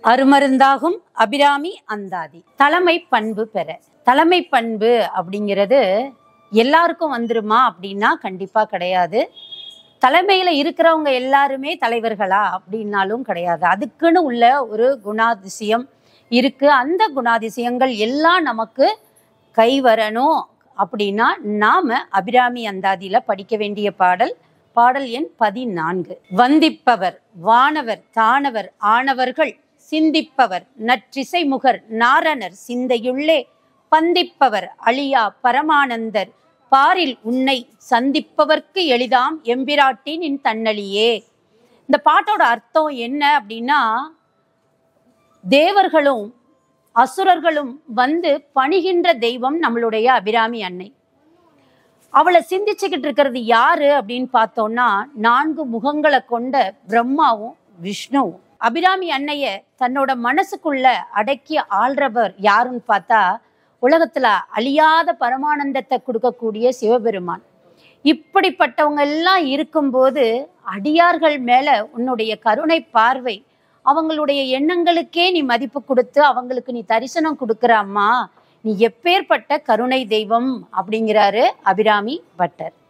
அருமருந்தாகும் அபிராமி அந்தாதி தலைமை பண்பு பெற தலைமை பண்பு அப்படிங்கிறது எல்லாருக்கும் வந்துருமா அப்படின்னா கண்டிப்பா கிடையாது தலைமையில இருக்கிறவங்க எல்லாருமே தலைவர்களா அப்படின்னாலும் கிடையாது அதுக்குன்னு உள்ள ஒரு குணாதிசயம் இருக்கு அந்த குணாதிசயங்கள் எல்லாம் நமக்கு கை வரணும் அப்படின்னா நாம அபிராமி அந்தாதியில படிக்க வேண்டிய பாடல் பாடல் எண் பதினான்கு வந்திப்பவர் வானவர் தானவர் ஆனவர்கள் சிந்திப்பவர் நற்றிசைமுகர் நாரணர் சிந்தையுள்ளே பந்திப்பவர் அழியா பரமானந்தர் பாரில் உன்னை சந்திப்பவர்க்கு எளிதாம் எம்பிராட்டின் இன் தன்னழியே இந்த பாட்டோட அர்த்தம் என்ன அப்படின்னா தேவர்களும் அசுரர்களும் வந்து பணிகின்ற தெய்வம் நம்மளுடைய அபிராமி அன்னை அவளை சிந்திச்சுக்கிட்டு இருக்கிறது யாரு அப்படின்னு பார்த்தோம்னா நான்கு முகங்களை கொண்ட பிரம்மாவும் விஷ்ணுவும் அபிராமி அன்னைய தன்னோட மனசுக்குள்ள அடக்கி ஆள்றவர் யாருன்னு பார்த்தா உலகத்துல அழியாத பரமானந்தத்தை கொடுக்கக்கூடிய சிவபெருமான் இப்படிப்பட்டவங்க எல்லாம் இருக்கும்போது அடியார்கள் மேல உன்னுடைய கருணை பார்வை அவங்களுடைய எண்ணங்களுக்கே நீ மதிப்பு கொடுத்து அவங்களுக்கு நீ தரிசனம் கொடுக்குற அம்மா நீ எப்பேற்பட்ட கருணை தெய்வம் அப்படிங்கிறாரு அபிராமி பட்டர்